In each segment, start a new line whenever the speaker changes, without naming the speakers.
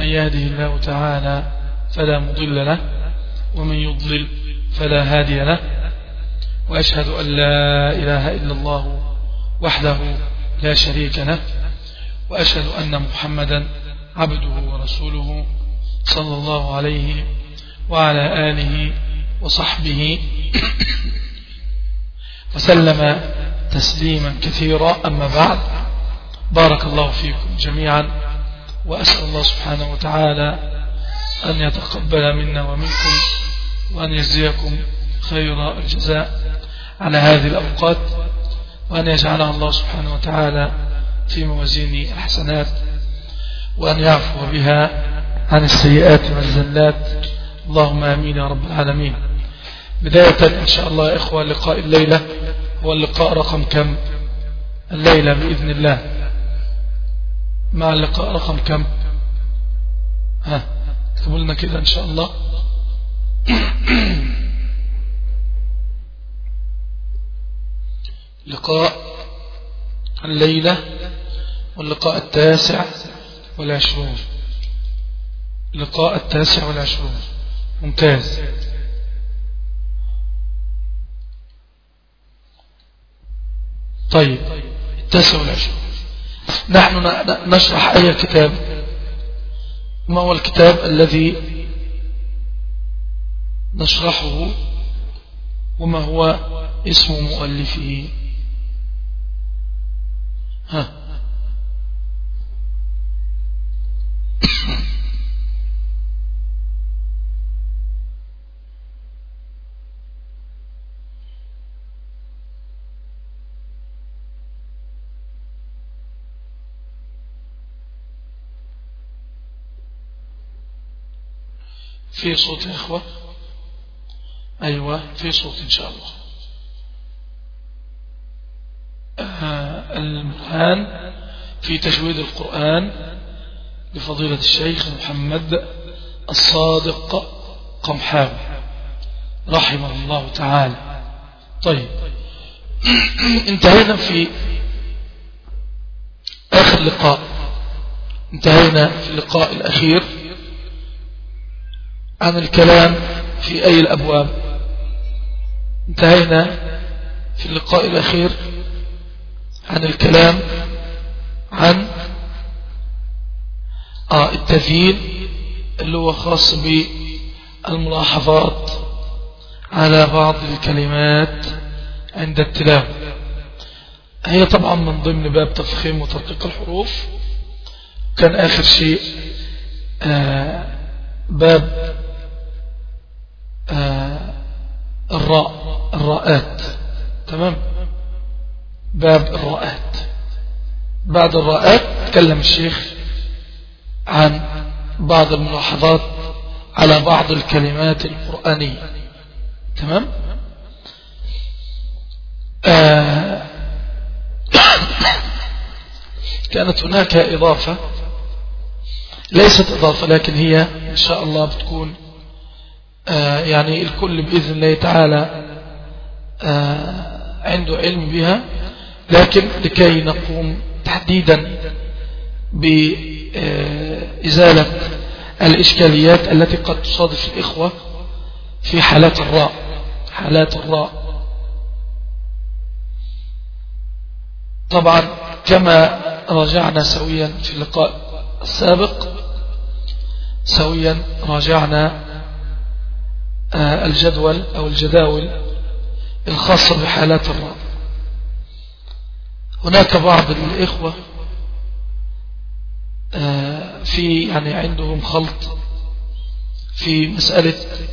يهده الله تعالى فلا مضل له ومن يضلل فلا هادي له وأشهد أن لا إله إلا الله وحده لا شريك له وأشهد أن محمدا عبده ورسوله صلى الله عليه وعلى آله وصحبه وسلم تسليما كثيرا أما بعد بارك الله فيكم جميعا وأسأل الله سبحانه وتعالى أن يتقبل منا ومنكم وأن يجزيكم خير الجزاء على هذه الأوقات وأن يجعلها الله سبحانه وتعالى في موازين الحسنات وأن يعفو بها عن السيئات والزلات اللهم آمين يا رب العالمين بداية إن شاء الله يا إخوة لقاء الليلة هو اللقاء رقم كم الليلة بإذن الله مع اللقاء رقم كم ها اكتبوا لنا كده إن شاء الله لقاء الليلة واللقاء التاسع والعشرون لقاء التاسع والعشرون ممتاز طيب التاسع والعشرون نحن نشرح أي كتاب ما هو الكتاب الذي نشرحه وما هو اسم مؤلفه ها في صوت يا إخوة أيوة في صوت إن شاء الله آه الآن في تجويد القرآن لفضيلة الشيخ محمد الصادق قمحاوي رحمه الله تعالى طيب انتهينا في آخر لقاء انتهينا في اللقاء الأخير عن الكلام في أي الأبواب انتهينا في اللقاء الأخير عن الكلام عن آه التذيين اللي هو خاص بالملاحظات على بعض الكلمات عند التلاوة هي طبعا من ضمن باب تفخيم وتدقيق الحروف كان آخر شيء آه باب آه الراء الراءات تمام باب الراءات بعد الراءات تكلم الشيخ عن بعض الملاحظات على بعض الكلمات القرآنية تمام آه كانت هناك إضافة ليست إضافة لكن هي إن شاء الله بتكون آه يعني الكل بإذن الله تعالى آه عنده علم بها لكن لكي نقوم تحديدا بإزالة الإشكاليات التي قد تصادف الإخوة في حالات الراء حالات الراء طبعا كما راجعنا سويا في اللقاء السابق سويا راجعنا الجدول أو الجداول الخاصة بحالات الراء هناك بعض الإخوة في يعني عندهم خلط في مسألة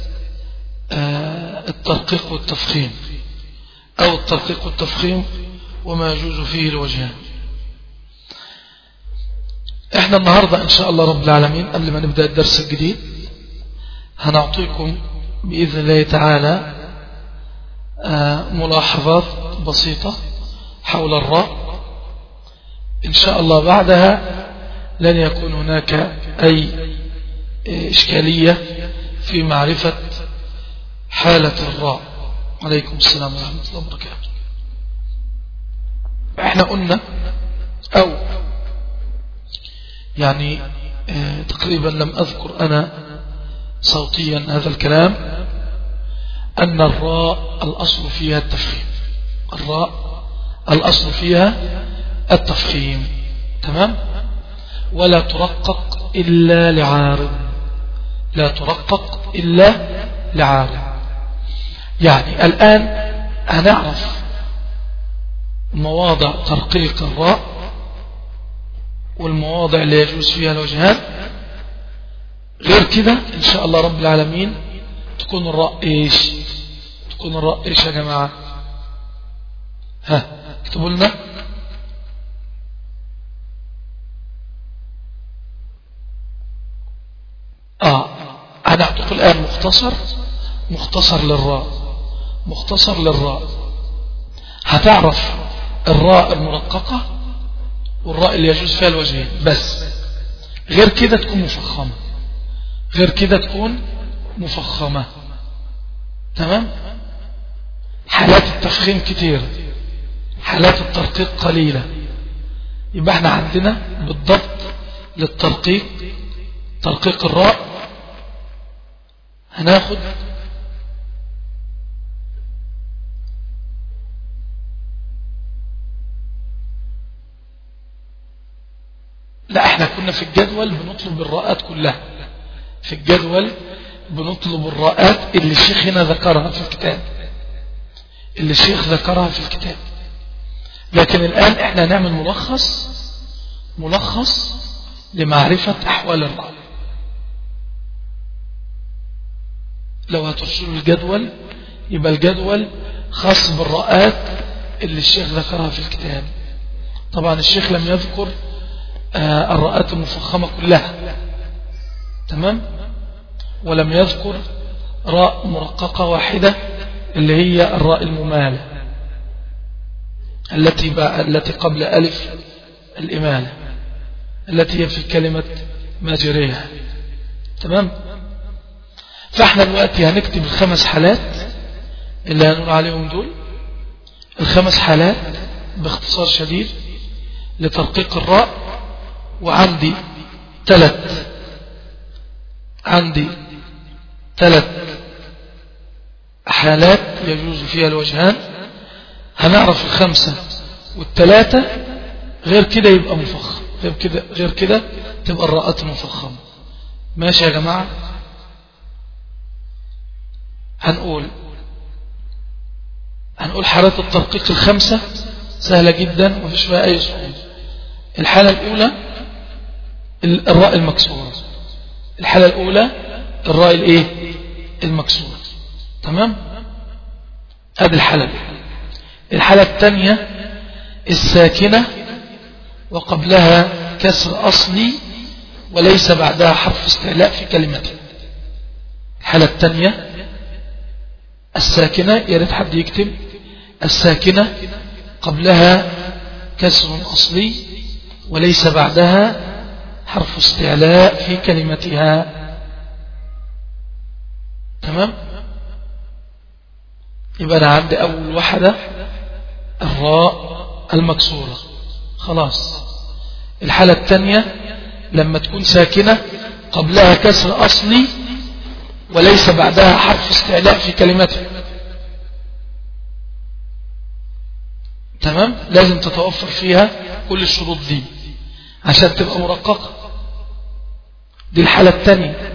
الترقيق والتفخيم أو الترقيق والتفخيم وما يجوز فيه الوجهان احنا النهاردة ان شاء الله رب العالمين قبل ما نبدأ الدرس الجديد هنعطيكم بإذن الله تعالى ملاحظات بسيطة حول الراء إن شاء الله بعدها لن يكون هناك أي إشكالية في معرفة حالة الراء عليكم السلام ورحمة الله وبركاته احنا قلنا أو يعني آه، تقريبا لم أذكر أنا صوتيا هذا الكلام أن الراء الأصل فيها التفخيم الراء الأصل فيها التفخيم تمام ولا ترقق إلا لعارض لا ترقق إلا لعارض يعني الآن هنعرف مواضع ترقيق الراء والمواضع اللي يجوز فيها الوجهان غير كده إن شاء الله رب العالمين تكون الراء إيش تكون الراء إيش يا جماعة ها اكتبوا لنا آه أنا أعطيك الآن مختصر مختصر للراء مختصر للراء هتعرف الراء المرققة والراء اللي يجوز فيها الوجهين بس غير كده تكون مفخمة غير كده تكون مفخمة تمام حالات التفخيم كتير حالات الترقيق قليلة يبقى احنا عندنا بالضبط للترقيق ترقيق الراء هناخد لا احنا كنا في الجدول بنطلب الراءات كلها في الجدول بنطلب الراءات اللي الشيخ هنا ذكرها في الكتاب اللي الشيخ ذكرها في الكتاب لكن الآن احنا نعمل ملخص ملخص لمعرفة أحوال الراء لو هترسلوا الجدول يبقى الجدول خاص بالرآت اللي الشيخ ذكرها في الكتاب طبعا الشيخ لم يذكر آه، الرآت المفخمة كلها تمام ولم يذكر راء مرققة واحدة اللي هي الراء الممالة التي التي قبل ألف الإمالة التي هي في كلمة ماجريها تمام فاحنا دلوقتي هنكتب الخمس حالات اللي هنقول عليهم دول الخمس حالات باختصار شديد لترقيق الراء وعندي ثلاث عندي ثلاث حالات يجوز فيها الوجهان هنعرف الخمسة والثلاثة غير كده يبقى مفخم غير كده غير كده تبقى الراءات مفخمة ماشي يا جماعة هنقول هنقول حالات الترقيق الخمسة سهلة جدا ومفيش فيها أي صعوبة الحالة الأولى الراء المكسورة الحالة الأولى الراء الإيه المكسورة تمام هذه الحالة الأولى الحالة الثانية الساكنة وقبلها كسر أصلي وليس بعدها حرف استعلاء في كلمته الحالة الثانية الساكنة يا ريت حد يكتب الساكنة قبلها كسر أصلي وليس بعدها حرف استعلاء في كلمتها تمام يبقى أنا عندي أول واحدة الراء المكسورة خلاص الحالة الثانية لما تكون ساكنة قبلها كسر أصلي وليس بعدها حرف استعلاء في كلمته تمام لازم تتوفر فيها كل الشروط دي عشان تبقى مرققة دي الحالة الثانية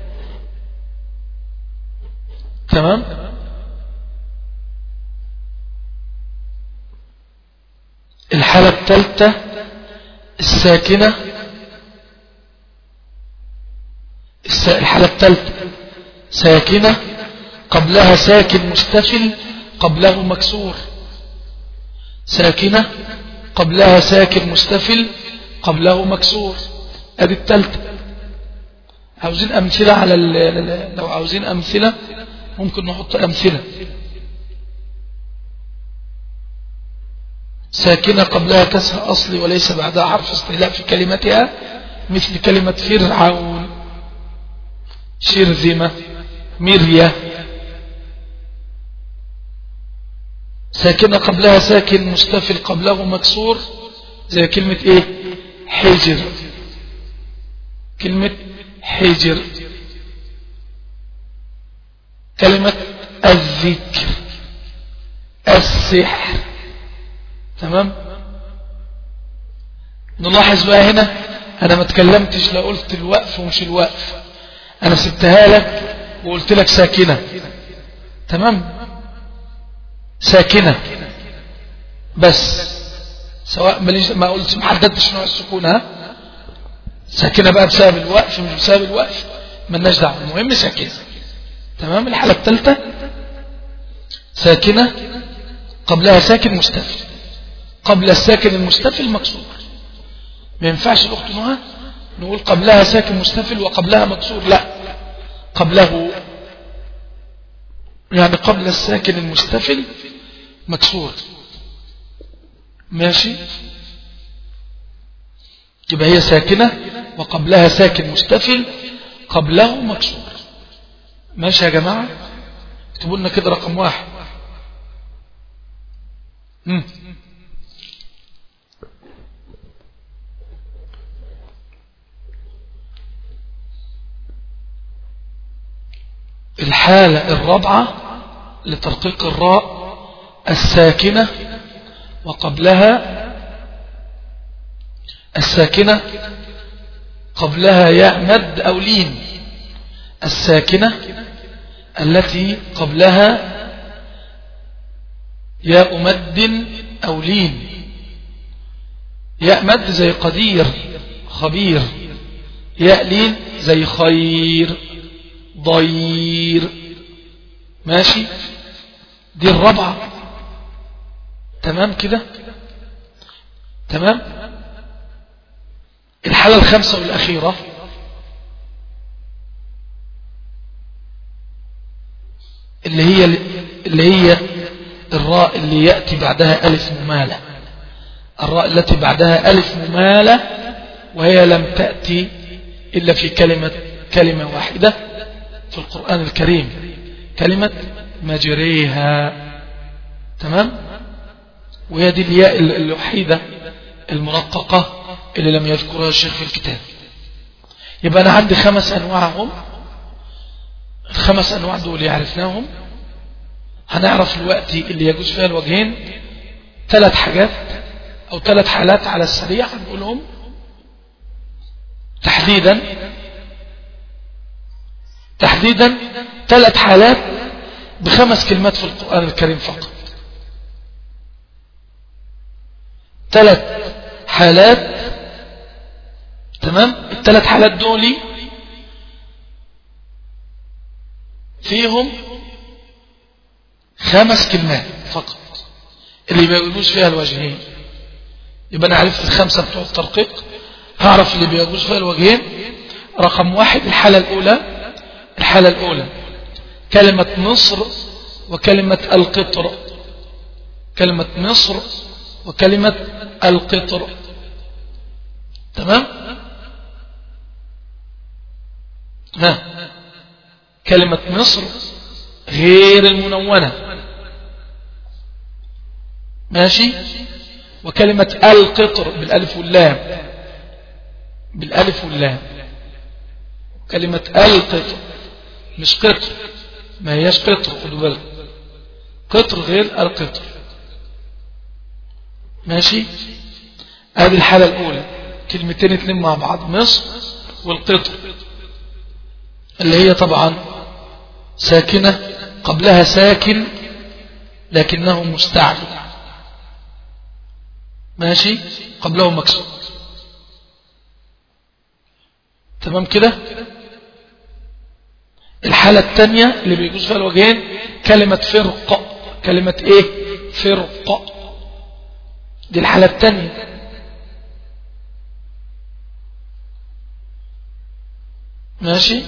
تمام الحالة الثالثة الساكنة الحالة الثالثة ساكنة قبلها ساكن مستفل قبله مكسور ساكنة قبلها ساكن مستفل قبله مكسور ادي التالتة عاوزين امثلة على لو عاوزين امثلة ممكن نحط امثلة ساكنة قبلها كسر أصلي وليس بعدها حرف استهلاء في كلمتها مثل كلمة فرعون شرذمة مرية ساكنة قبلها ساكن مستفل قبله مكسور زي كلمة ايه حجر كلمة حجر كلمة الذكر السحر تمام نلاحظ بقى هنا انا ما تكلمتش لا قلت الوقف ومش الوقف انا سبتها لك وقلت لك ساكنة تمام ساكنة بس سواء ما قلت ما حددتش نوع السكون ها ساكنة بقى بسبب الوقف مش بسبب الوقف ملناش دعوه المهم ساكنة تمام الحالة الثالثة ساكنة قبلها ساكن مستفل قبل الساكن المستفل مكسور ما ينفعش الأخت نهى نقول قبلها ساكن مستفل وقبلها مكسور لا قبله يعني قبل الساكن المستفل مكسور ماشي يبقى هي ساكنة وقبلها ساكن مستفل قبله مكسور ماشي يا جماعة اكتبوا لنا كده رقم واحد مم. الحالة الرابعة لترقيق الراء الساكنة وقبلها الساكنة قبلها ياء مد أو لين الساكنة التي قبلها ياء مد أو لين ياء مد زي قدير خبير ياء لين زي خير ضير ماشي دي الرابعة تمام كده تمام الحالة الخامسة والأخيرة اللي هي اللي هي الراء اللي يأتي بعدها ألف ممالة الراء التي بعدها ألف ممالة وهي لم تأتي إلا في كلمة كلمة واحدة في القرآن الكريم كلمة مجريها تمام وهي دي الياء الوحيدة المرققة اللي لم يذكرها الشيخ في الكتاب يبقى أنا عندي خمس أنواعهم الخمس أنواع دول يعرفناهم هنعرف الوقت اللي يجوز فيها الوجهين ثلاث حاجات أو ثلاث حالات على السريع هنقولهم تحديدا تحديدا ثلاث حالات بخمس كلمات في القرآن الكريم فقط ثلاث حالات تمام الثلاث حالات دولي فيهم خمس كلمات فقط اللي بيجوز فيها الوجهين يبقى انا عرفت الخمسة بتوع الترقيق هعرف اللي بيجوز فيها الوجهين رقم واحد الحالة الاولى الحالة الاولى كلمة مصر وكلمة القطر كلمة مصر وكلمة القطر تمام ها كلمة مصر غير المنونة ماشي وكلمة القطر بالالف واللام بالالف واللام كلمة القطر مش قطر ما هياش قطر خدوا بالك قطر غير القطر ماشي هذه الحالة الأولى كلمتين اتنين مع بعض مصر والقطر اللي هي طبعا ساكنة قبلها ساكن لكنه مستعجل ماشي قبله مكسور تمام كده الحالة الثانية اللي بيجوز فيها الوجهين كلمة فرق كلمة ايه فرق دي الحالة الثانية ماشي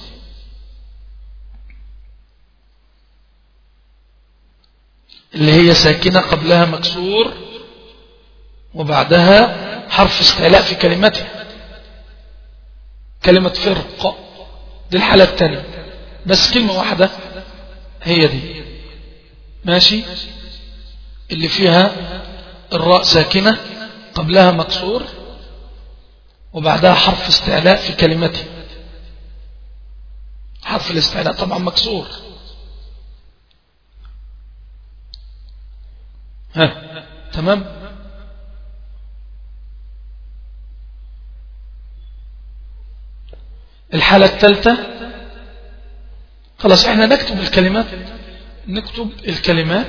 اللي هي ساكنة قبلها مكسور وبعدها حرف استعلاء في كلمتها كلمة فرق دي الحالة الثانية بس كلمة واحدة هي دي ماشي اللي فيها الراء ساكنة قبلها مكسور وبعدها حرف استعلاء في كلمته حرف الاستعلاء طبعا مكسور ها تمام الحالة الثالثة خلاص احنا نكتب الكلمات نكتب الكلمات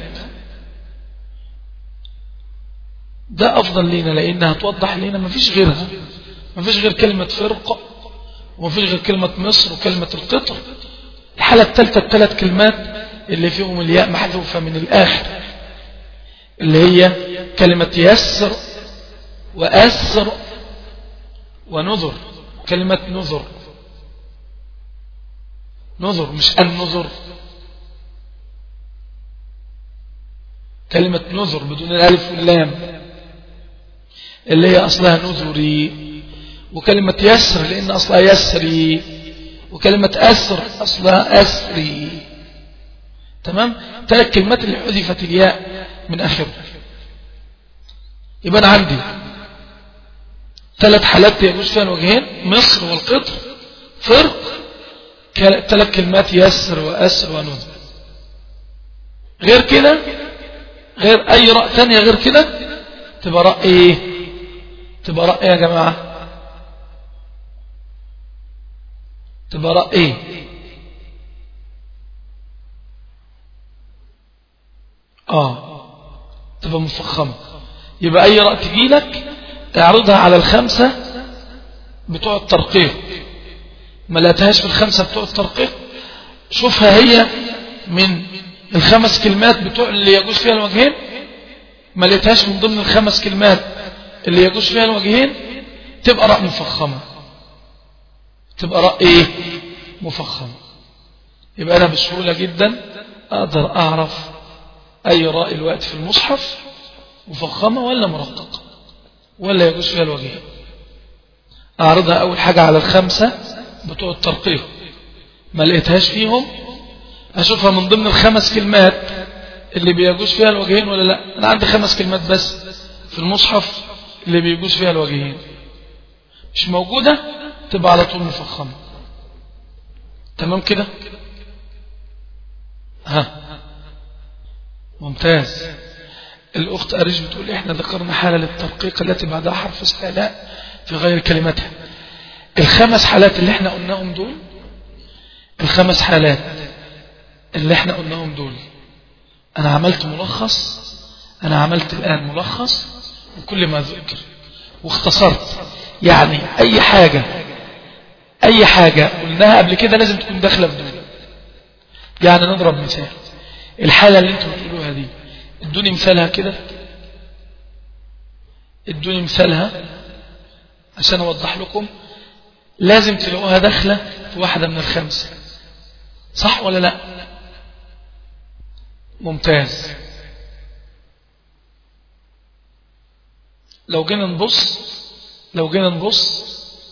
ده أفضل لينا لأنها توضح لينا ما فيش غيرها ما فيش غير كلمة فرق وما فيش غير كلمة مصر وكلمة القطر الحالة الثالثة الثلاث كلمات اللي فيهم الياء محذوفة من الآخر اللي هي كلمة يسر وأسر ونذر كلمة نذر نذر مش النذر كلمة نذر بدون الألف واللام اللي هي أصلها نذري وكلمة يسر لأن أصلها يسري وكلمة أسر أصلها أسري تمام ثلاث كلمات اللي حذفت الياء من آخر يبقى أنا عندي ثلاث حالات يجوز فيها الوجهين مصر والقطر فرق ثلاث كلمات يسر وأسر ونذر غير كده غير أي راء ثانية غير كده تبقى راء إيه تبقى راء إيه يا جماعة تبقى راء إيه آه تبقى مفخمة يبقى أي راء تجي لك اعرضها على الخمسة بتوع الترقيق ما لقيتهاش في الخمسة بتوع الترقيق شوفها هي من الخمس كلمات بتوع اللي يجوز فيها الوجهين ما لقيتهاش من ضمن الخمس كلمات اللي يجوز فيها الوجهين تبقى راء مفخمة تبقى راء ايه مفخمة يبقى انا بسهولة جدا اقدر اعرف اي راء الوقت في المصحف مفخمة ولا مرققة ولا يجوز فيها الوجهين اعرضها اول حاجة على الخمسة بتوع الترقيق ما لقيتهاش فيهم اشوفها من ضمن الخمس كلمات اللي بيجوز فيها الوجهين ولا لا انا عندي خمس كلمات بس في المصحف اللي بيجوز فيها الوجهين مش موجودة تبقى على طول مفخمة تمام كده ها ممتاز الأخت أريج بتقول إحنا ذكرنا حالة للترقيق التي بعدها حرف استعلاء في غير كلمتها الخمس حالات اللي احنا قلناهم دول الخمس حالات اللي احنا قلناهم دول انا عملت ملخص انا عملت الان ملخص وكل ما ذكر واختصرت يعني اي حاجة اي حاجة قلناها قبل كده لازم تكون داخلة في دول يعني نضرب مثال الحالة اللي انتم بتقولوها دي ادوني مثالها كده ادوني مثالها عشان اوضح لكم لازم تلاقوها داخلة في واحدة من الخمسة صح ولا لا ممتاز لو جينا نبص لو جينا نبص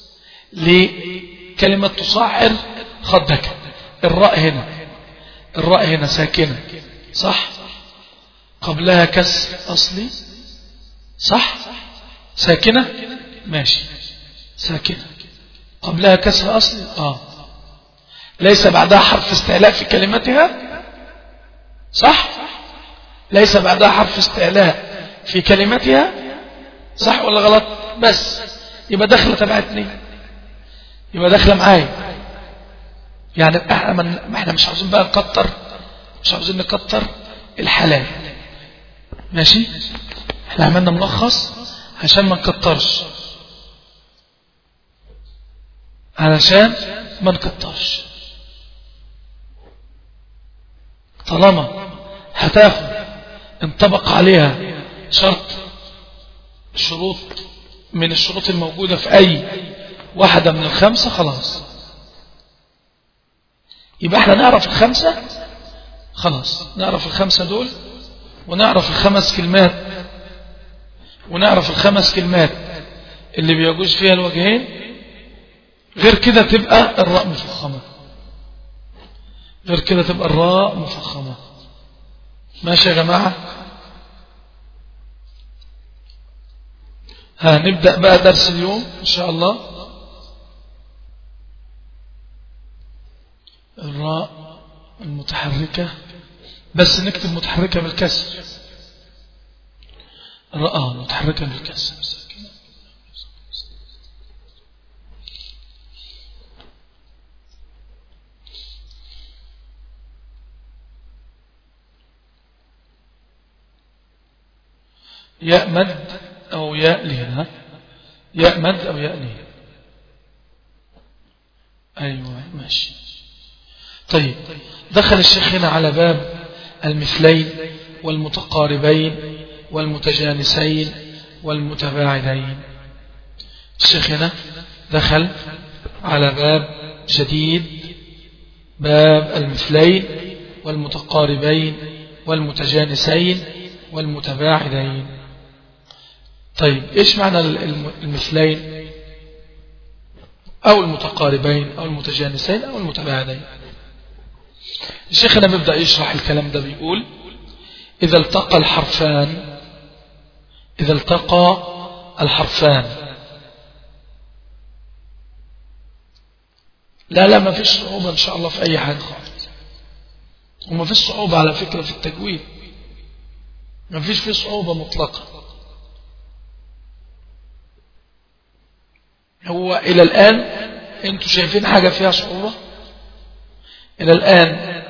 لكلمة تصعر خدك الراء هنا الراء هنا ساكنة صح قبلها كسر أصلي صح ساكنة ماشي ساكنة قبلها كسر أصلي آه ليس بعدها حرف استعلاء في كلمتها صح ليس بعدها حرف استعلاء في كلمتها صح ولا غلط بس يبقى داخله تبعتني يبقى داخله معايا يعني احنا ما احنا مش عاوزين بقى نكتر مش عاوزين نكتر الحلال ماشي احنا عملنا ملخص عشان ما نكترش علشان ما نكترش طالما هتاخد انطبق عليها شرط شروط من الشروط الموجودة في أي واحدة من الخمسة خلاص يبقى احنا نعرف الخمسة خلاص نعرف الخمسة دول ونعرف الخمس كلمات ونعرف الخمس كلمات اللي بيجوز فيها الوجهين غير كده تبقى الراء مفخمة غير كده تبقى الراء مفخمة ماشي يا جماعة هنبدأ بقى درس اليوم إن شاء الله الراء المتحركة بس نكتب متحركة بالكسر الراء آه، متحركة بالكسر ياء مد أو ياء لها ياء مد أو ياء لها أيوة ماشي طيب دخل الشيخ هنا على باب المثلين والمتقاربين والمتجانسين والمتباعدين الشيخ هنا دخل على باب جديد باب المثلين والمتقاربين والمتجانسين والمتباعدين طيب إيش معنى المثلين أو المتقاربين أو المتجانسين أو المتباعدين الشيخنا بيبدأ يشرح الكلام ده بيقول إذا التقى الحرفان إذا التقى الحرفان لا لا ما فيش صعوبة إن شاء الله في أي حاجة خالص وما فيش صعوبة على فكرة في التجويد ما فيش فيه صعوبة مطلقة هو إلى الآن أنتوا شايفين حاجة فيها صعوبة إلى الآن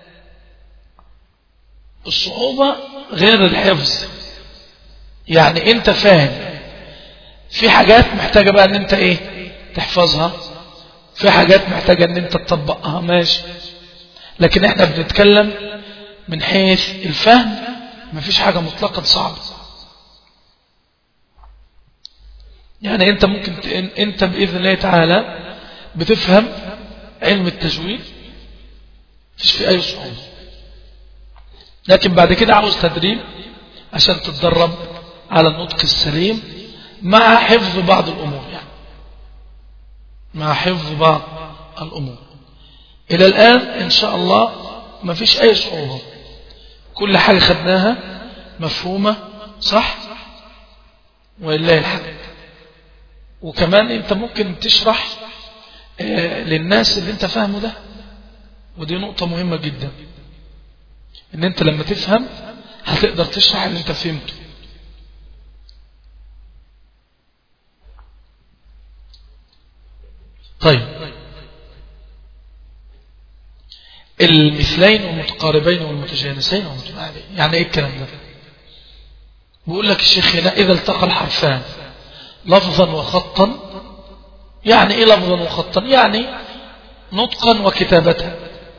الصعوبة غير الحفظ يعني أنت فاهم في حاجات محتاجة بقى أن أنت إيه تحفظها في حاجات محتاجة أن أنت تطبقها ماشي لكن احنا بنتكلم من حيث الفهم مفيش حاجة مطلقا صعبة يعني انت ممكن ت... انت باذن الله تعالى بتفهم علم التجويد مفيش في اي صعوبه لكن بعد كده عاوز تدريب عشان تتدرب على النطق السليم مع حفظ بعض الامور يعني مع حفظ بعض الامور الى الان ان شاء الله ما فيش اي صعوبه كل حاجه خدناها مفهومه صح ولله الحمد وكمان انت ممكن تشرح آه، للناس اللي انت فاهمه ده ودي نقطة مهمة جدا ان انت لما تفهم هتقدر تشرح اللي انت فهمته طيب المثلين والمتقاربين والمتجانسين والمتباعدين يعني ايه الكلام ده بيقول لك الشيخ هنا اذا التقى الحرفان لفظا وخطا يعني ايه لفظا وخطا يعني نطقا وكتابة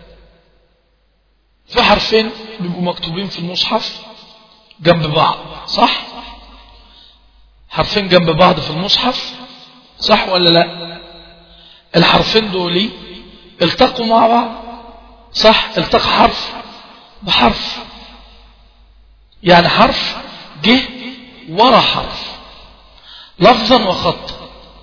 في حرفين بيبقوا مكتوبين في المصحف جنب بعض صح حرفين جنب بعض في المصحف صح ولا لا الحرفين دول التقوا مع بعض صح التقى حرف بحرف يعني حرف جه ورا حرف لفظا وخطا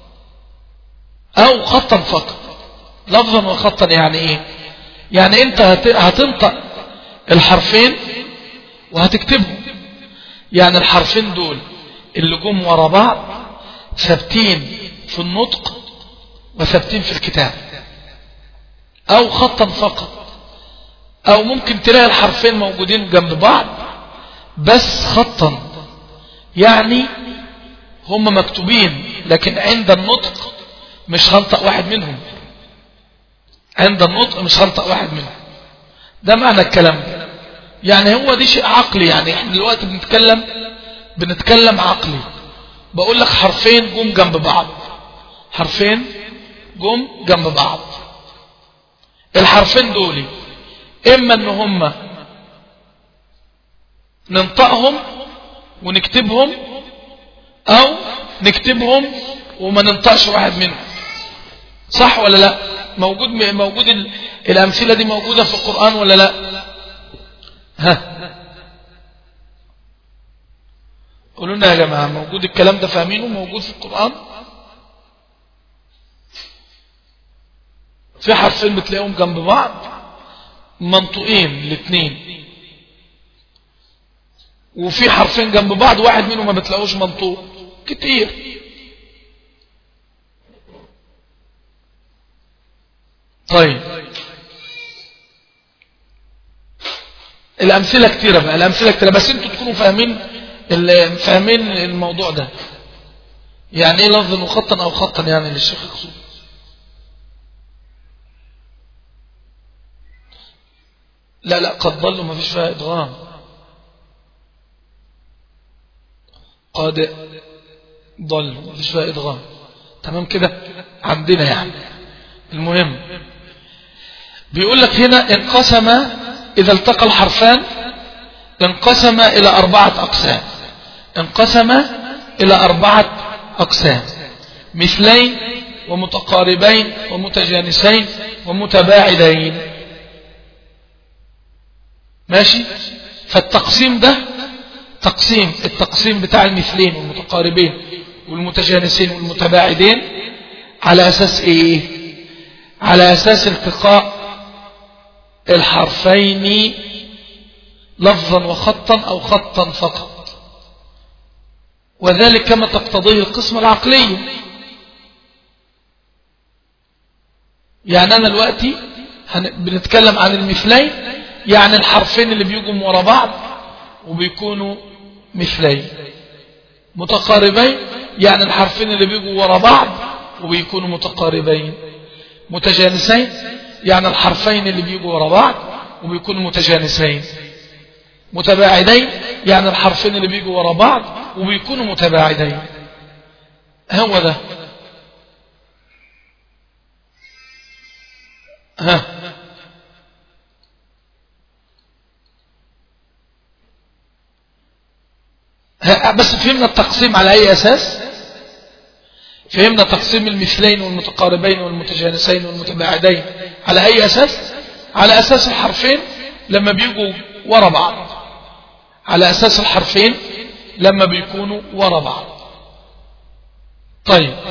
او خطا فقط لفظا وخطا يعني ايه يعني انت هتنطق الحرفين وهتكتبهم يعني الحرفين دول اللي جم ورا بعض ثابتين في النطق وثابتين في الكتاب او خطا فقط او ممكن تلاقي الحرفين موجودين جنب بعض بس خطا يعني هم مكتوبين لكن عند النطق مش هنطق واحد منهم عند النطق مش هنطق واحد منهم ده معنى الكلام ده يعني هو دي شيء عقلي يعني احنا دلوقتي بنتكلم بنتكلم عقلي بقول لك حرفين جم جنب بعض حرفين جم جنب بعض الحرفين دول اما ان هم ننطقهم ونكتبهم او نكتبهم وما ننطقش واحد منهم صح ولا لا موجود موجود الامثله دي موجوده في القران ولا لا ها قولوا لنا يا جماعه موجود الكلام ده فاهمينه موجود في القران في حرفين بتلاقيهم جنب بعض منطوقين الاثنين وفي حرفين جنب بعض واحد منهم ما بتلاقوش منطوق كتير طيب الأمثلة كتيرة بقى الأمثلة كتيرة بس انتوا تكونوا فاهمين فاهمين الموضوع ده يعني ايه لفظ مخطا او خطا يعني للشيخ يقصد لا لا قد ضلوا ما فيش فيها ادغام قد ضلوا ما فيش فيها ادغام تمام كده عندنا يعني المهم بيقول لك هنا انقسم إذا التقى الحرفان انقسم إلى أربعة أقسام انقسم إلى أربعة أقسام مثلين ومتقاربين ومتجانسين ومتباعدين ماشي فالتقسيم ده تقسيم التقسيم بتاع المثلين والمتقاربين والمتجانسين والمتباعدين على أساس إيه على أساس التقاء الحرفين لفظا وخطا أو خطا فقط وذلك كما تقتضيه القسمة العقلية يعني أنا دلوقتي بنتكلم عن المثلين يعني الحرفين اللي بيجوا ورا بعض وبيكونوا مثلين متقاربين يعني الحرفين اللي بيجوا ورا بعض وبيكونوا متقاربين متجانسين يعني الحرفين اللي بيجوا ورا بعض وبيكونوا متجانسين متباعدين يعني الحرفين اللي بيجوا ورا بعض وبيكونوا متباعدين هو ده ها بس فهمنا التقسيم على أي أساس فهمنا تقسيم المثلين والمتقاربين والمتجانسين والمتباعدين على أي أساس على أساس الحرفين لما بيجوا ورا بعض على أساس الحرفين لما بيكونوا ورا بعض طيب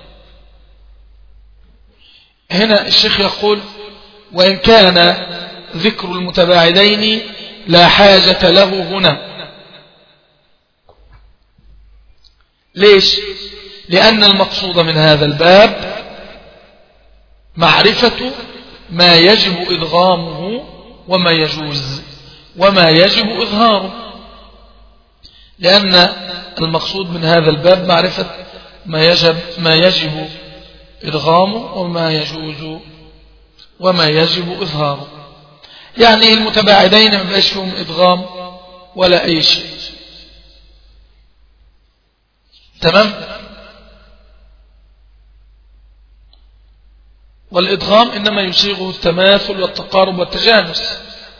هنا الشيخ يقول وإن كان ذكر المتباعدين لا حاجة له هنا ليش لأن المقصود من هذا الباب معرفة ما يجب إدغامه وما يجوز وما يجب إظهاره لأن المقصود من هذا الباب معرفة ما يجب, ما يجب إدغامه وما يجوز وما يجب إظهاره يعني المتباعدين ما بقاش فيهم إدغام ولا أي شيء تمام والإدغام إنما يصيغه التماثل والتقارب والتجانس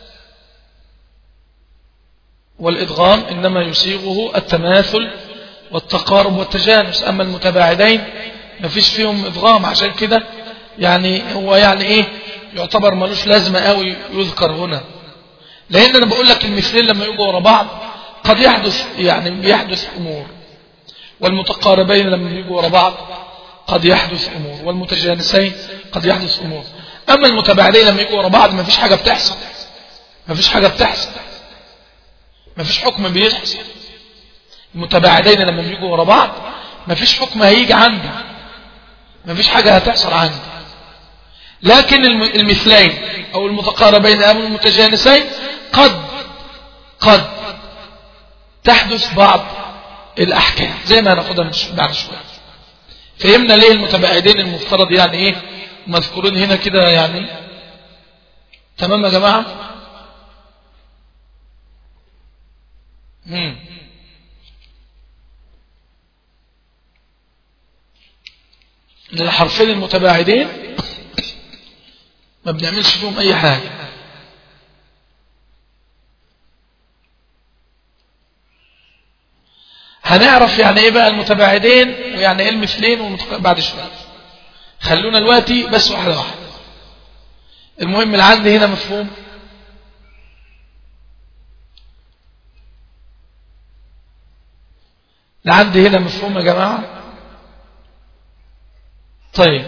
والإدغام إنما يصيغه التماثل والتقارب والتجانس أما المتباعدين ما فيش فيهم إدغام عشان كده يعني هو يعني إيه يعتبر ملوش لازمة قوي يذكر هنا لأن أنا بقول لك المثلين لما يجوا ورا بعض قد يحدث يعني بيحدث أمور والمتقاربين لما يجوا ورا بعض قد يحدث أمور والمتجانسين قد يحدث أمور أما المتباعدين لما يجوا ورا بعض ما فيش حاجة بتحصل ما فيش حاجة بتحصل ما فيش حكم بيحصل المتباعدين لما بيجوا ورا بعض ما فيش حكم هيجي عندي ما فيش حاجة هتحصل عندي لكن المثلين أو المتقاربين أو المتجانسين قد قد تحدث بعض الأحكام زي ما هناخدها بعد شوية فهمنا ليه المتباعدين المفترض يعني ايه مذكورين هنا كده يعني تمام يا جماعة مم. الحرفين المتباعدين ما بنعملش فيهم اي حاجة هنعرف يعني ايه بقى المتباعدين ويعني ايه المثلين والمتق... بعد شوية خلونا دلوقتي بس واحدة واحدة المهم اللي عندي هنا مفهوم اللي عندي هنا مفهوم يا جماعة طيب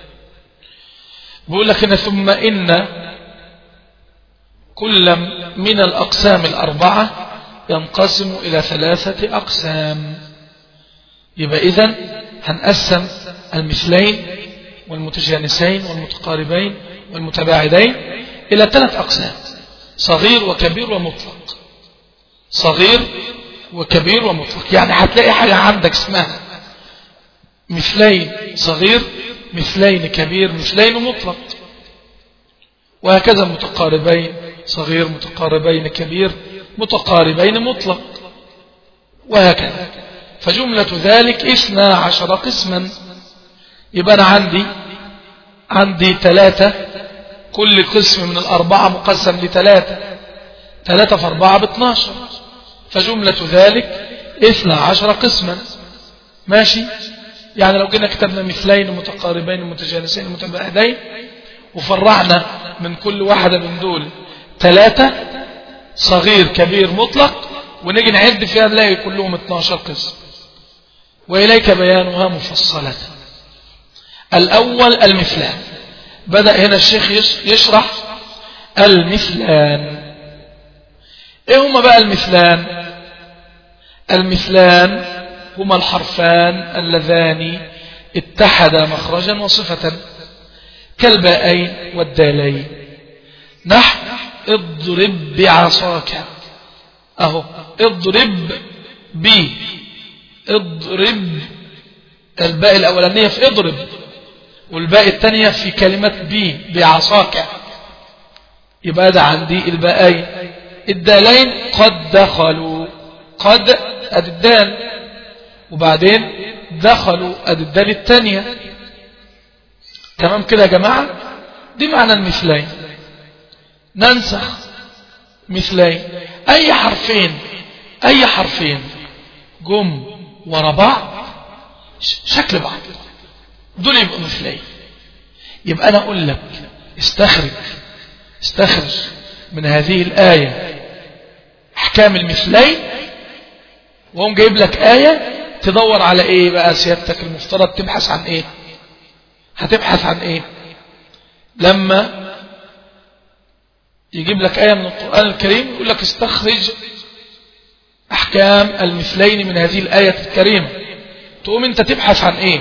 بقول لك هنا ثم إن كل من الأقسام الأربعة ينقسم إلى ثلاثة أقسام يبقى إذن هنقسم المثلين والمتجانسين والمتقاربين والمتباعدين إلى ثلاث أقسام صغير وكبير ومطلق صغير وكبير ومطلق يعني هتلاقي حاجة عندك اسمها مثلين صغير مثلين كبير مثلين مطلق وهكذا متقاربين صغير متقاربين كبير متقاربين مطلق وهكذا فجملة ذلك اثنا عشر قسما يبقى أنا عندي عندي ثلاثة كل قسم من الأربعة مقسم لثلاثة ثلاثة في أربعة باثناشر فجملة ذلك اثنا عشر قسما ماشي يعني لو جينا كتبنا مثلين متقاربين متجانسين متباعدين وفرعنا من كل واحدة من دول ثلاثة صغير كبير مطلق ونجي نعد فيها نلاقي كلهم 12 قسم وإليك بيانها مفصلة الأول المثلان بدأ هنا الشيخ يشرح المثلان ايه هما بقى المثلان المثلان هما الحرفان اللذان اتحدا مخرجا وصفة كالباءين والدالين نحو اضرب بعصاك اهو اضرب بي اضرب الباء الاولانية في اضرب والباء الثانية في كلمة بي بعصاك يبقى ده عندي الباءين الدالين قد دخلوا قد ادي الدال وبعدين دخلوا ادي الدال الثانية تمام كده يا جماعة دي معنى المثلين ننسخ مثلين اي حرفين اي حرفين جم ورا بعض شكل بعض دول يبقوا مثلين يبقى انا اقول لك استخرج استخرج من هذه الآية احكام المثلين وهم جايب لك آية تدور على ايه بقى سيادتك المفترض تبحث عن ايه هتبحث عن ايه لما يجيب لك آية من القرآن الكريم يقول لك استخرج أحكام المثلين من هذه الآية الكريمة تقوم أنت تبحث عن إيه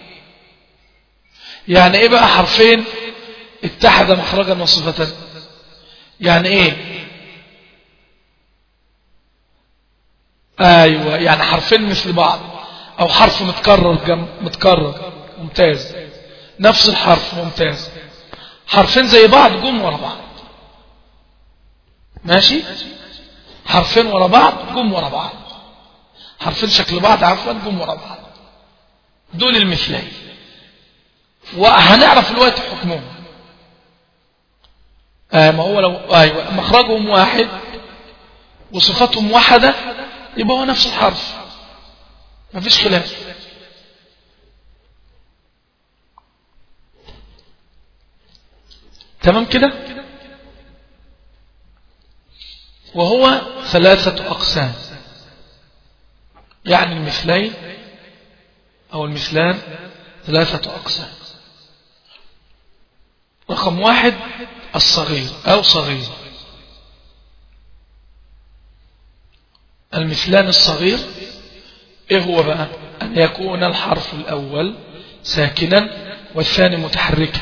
يعني إيه بقى حرفين اتحد مخرجا وصفة يعني إيه أيوة يعني حرفين مثل بعض أو حرف متكرر جم... متكرر ممتاز نفس الحرف ممتاز حرفين زي بعض جم ورا بعض ماشي حرفين ورا بعض جم ورا بعض حرفين شكل بعض عفوا جم ورا بعض دول المثلين وهنعرف الوقت حكمهم آه ما هو لو ايوه مخرجهم واحد وصفاتهم واحده يبقى هو نفس الحرف ما فيش خلاف تمام كده وهو ثلاثة أقسام يعني المثلين أو المثلان ثلاثة أقسام رقم واحد الصغير أو صغير المثلان الصغير ايه هو بقى ان يكون الحرف الاول ساكنا والثاني متحركا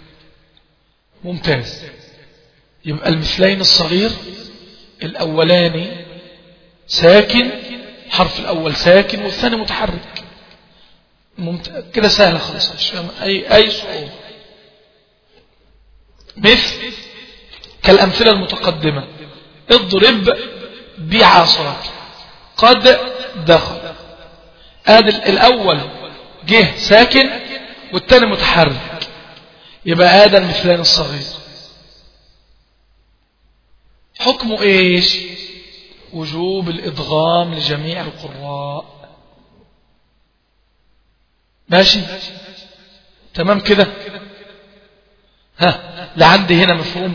ممتاز يبقى المثلين الصغير الاولاني ساكن الحرف الاول ساكن والثاني متحرك ممت... كده سهلة خلاص مش فاهم اي اي صعوبة مثل كالامثلة المتقدمة اضرب بعصاك قد دخل ادي الاول جه ساكن والثاني متحرك يبقى هذا المثلان الصغير حكمه ايش وجوب الادغام لجميع القراء ماشي تمام كده ها لعندي هنا مفهوم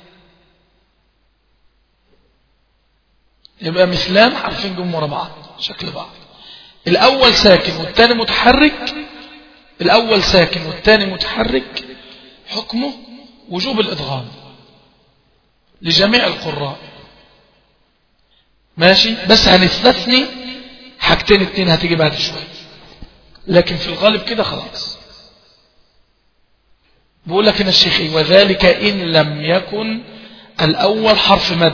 يبقى مثلان حرفين جم ورا بعض شكل بعض الأول ساكن والثاني متحرك الأول ساكن والثاني متحرك حكمه وجوب الإدغام لجميع القراء ماشي بس هنستثني حاجتين اتنين هتيجي بعد شوية لكن في الغالب كده خلاص بقول لك هنا الشيخ وذلك إن لم يكن الأول حرف مد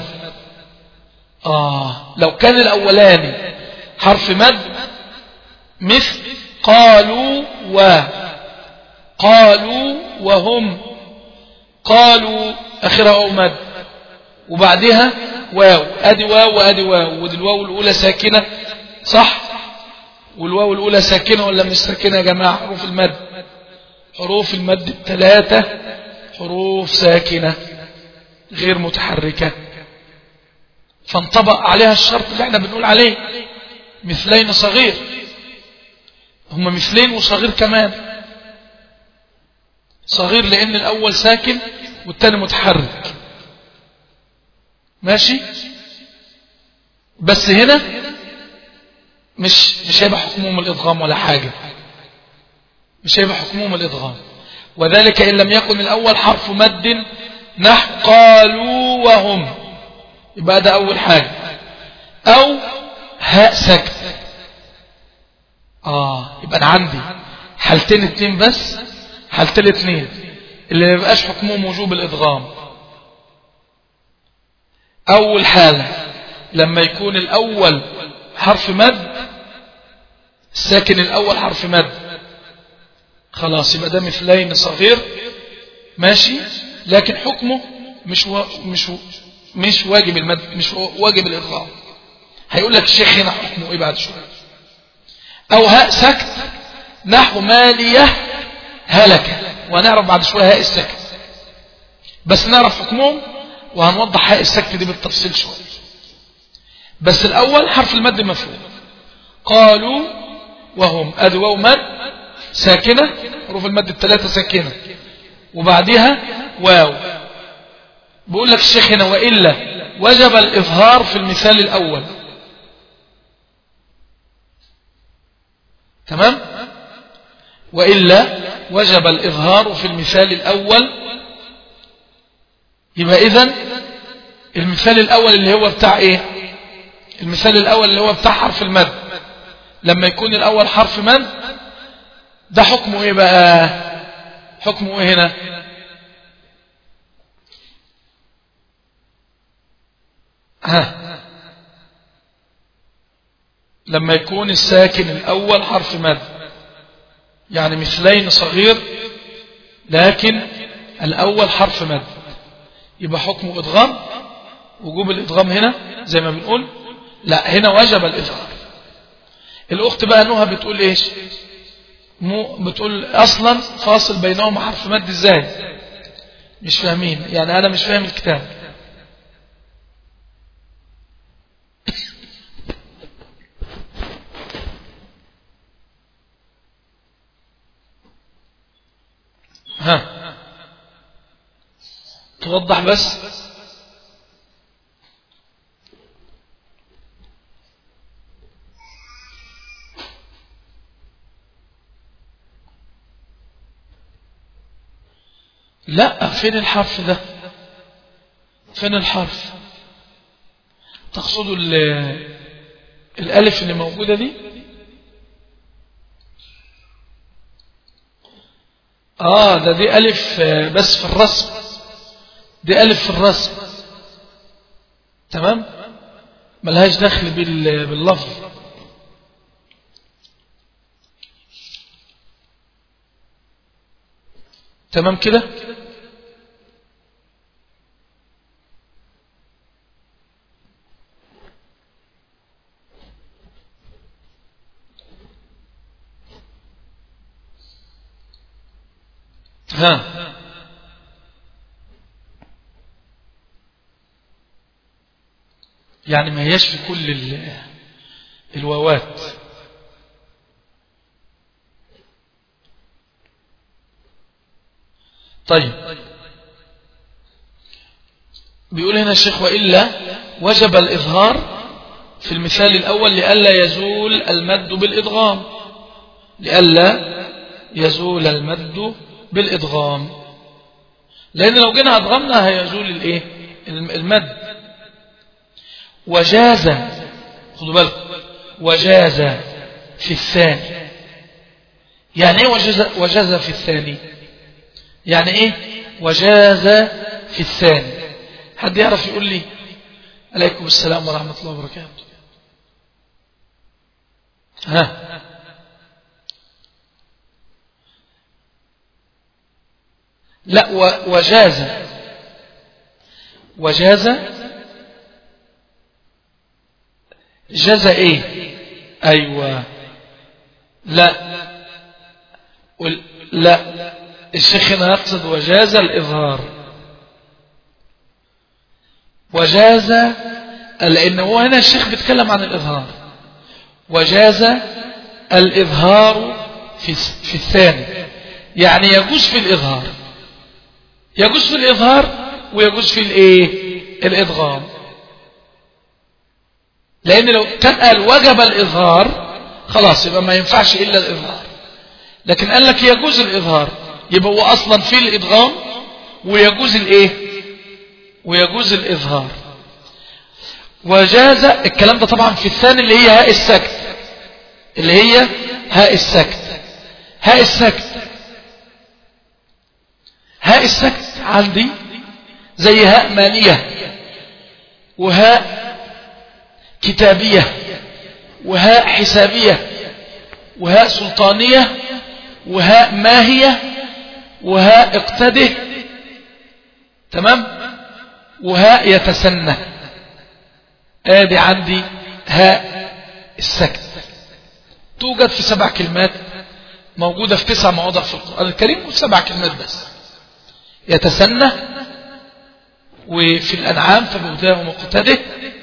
آه لو كان الأولاني حرف مد مثل قالوا و قالوا وهم قالوا آخرها أو مد وبعدها واو ادي واو وادي واو ودي الواو الاولى ساكنه صح والواو الاولى ساكنه ولا مش ساكنه يا جماعه حروف المد حروف المد الثلاثه حروف ساكنه غير متحركه فانطبق عليها الشرط اللي احنا بنقول عليه مثلين صغير هما مثلين وصغير كمان صغير لان الاول ساكن والثاني متحرك ماشي بس هنا مش مش هيبقى حكمهم الادغام ولا حاجه مش هيبقى حكمهم الادغام وذلك ان لم يكن الاول حرف مد نحو قالوا وهم يبقى ده اول حاجه او هاء سكت اه يبقى انا عندي حالتين اتنين بس حالتين اتنين اللي ما يبقاش حكمهم وجوب الادغام أول حالة لما يكون الأول حرف مد الساكن الأول حرف مد خلاص يبقى ده مثلين صغير ماشي لكن حكمه مش و... مش و... مش واجب المد مش واجب الإضغام هيقول لك الشيخ هنا حكمه إيه بعد شوية أو هاء سكت نحو مالية هلك ونعرف بعد شوية هاء السكت بس نعرف حكمهم وهنوضح هاء السكت دي بالتفصيل شوية بس الأول حرف المد مفهوم قالوا وهم أدي واو مد ساكنة حروف المد الثلاثة ساكنة وبعدها واو بيقول لك الشيخ هنا وإلا وجب الإظهار في المثال الأول تمام وإلا وجب الإظهار في المثال الأول يبقى إذن المثال الأول اللي هو بتاع إيه المثال الأول اللي هو بتاع حرف المد لما يكون الأول حرف مد ده حكمه إيه بقى حكمه إيه هنا ها لما يكون الساكن الأول حرف مد يعني مثلين صغير لكن الأول حرف مد يبقى حكمه إدغام وجوب الإدغام هنا زي ما بنقول لا هنا وجب الإدغام الأخت بقى نوها بتقول إيش مو بتقول أصلا فاصل بينهما حرف مد إزاي مش فاهمين يعني أنا مش فاهم الكتاب ها توضح بس لا فين الحرف ده فين الحرف تقصدوا الالف اللي موجودة دي اه ده دي الف بس في الرسم دي الف في الرسم تمام ملهاش دخل باللفظ تمام كده ها يعني ما هياش في كل الواوات طيب بيقول هنا الشيخ وإلا وجب الإظهار في المثال الأول لئلا يزول المد بالإدغام لئلا يزول المد بالإدغام لأن لو جينا أدغمنا هيزول الإيه المد وجاز خدوا بالكم وجاز في الثاني يعني ايه وجاز, وجاز في الثاني يعني ايه وجاز في الثاني حد يعرف يقول لي عليكم السلام ورحمة الله وبركاته ها لا وجاز وجاز جاز ايه ايوه لا لا الشيخ هنا يقصد وجاز الإظهار وجاز لأن هو هنا الشيخ بيتكلم عن الإظهار وجاز الإظهار في, في الثاني يعني يجوز في الإظهار يجوز في الإظهار ويجوز في الإيه الإدغام لأن لو كان قال وجب الإظهار خلاص يبقى ما ينفعش إلا الإظهار لكن قال لك يجوز الإظهار يبقى هو أصلا في الإدغام ويجوز الإيه ويجوز الإظهار وجاز الكلام ده طبعا في الثاني اللي هي هاء السكت اللي هي هاء السكت هاء السكت هاء السكت عندي زي هاء مالية وهاء كتابية وهاء حسابية وهاء سلطانية وهاء ماهية وهاء اقتده تمام وهاء يتسنى ادي عندي هاء السكت توجد في سبع كلمات موجودة في تسع مواضع في القرآن الكريم وفي سبع كلمات بس يتسنى وفي الأنعام فبهداه مقتده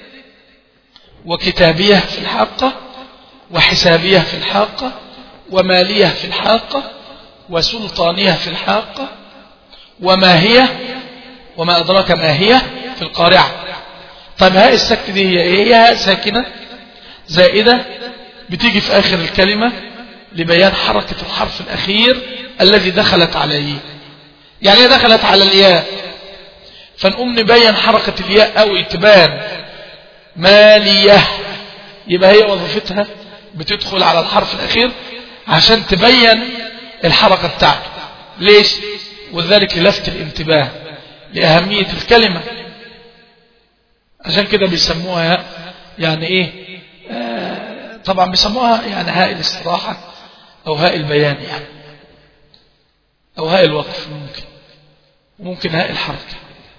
وكتابية في الحاقة وحسابية في الحاقة ومالية في الحاقة وسلطانية في الحاقة وماهية وما أدراك ما هي في القارعة طيب هاء السكت دي هي ايه هي هاء ساكنة زائدة بتيجي في آخر الكلمة لبيان حركة الحرف الأخير الذي دخلت عليه يعني هي دخلت على الياء فنقوم نبين حركة الياء أو تبان مالية يبقى هي وظيفتها بتدخل على الحرف الأخير عشان تبين الحركة بتاعته ليش وذلك للفت الانتباه لأهمية الكلمة عشان كده بيسموها يعني ايه آه طبعا بيسموها يعني هاء الاستراحة او هاء البيان يعني او هاء الوقف ممكن وممكن هاء الحركة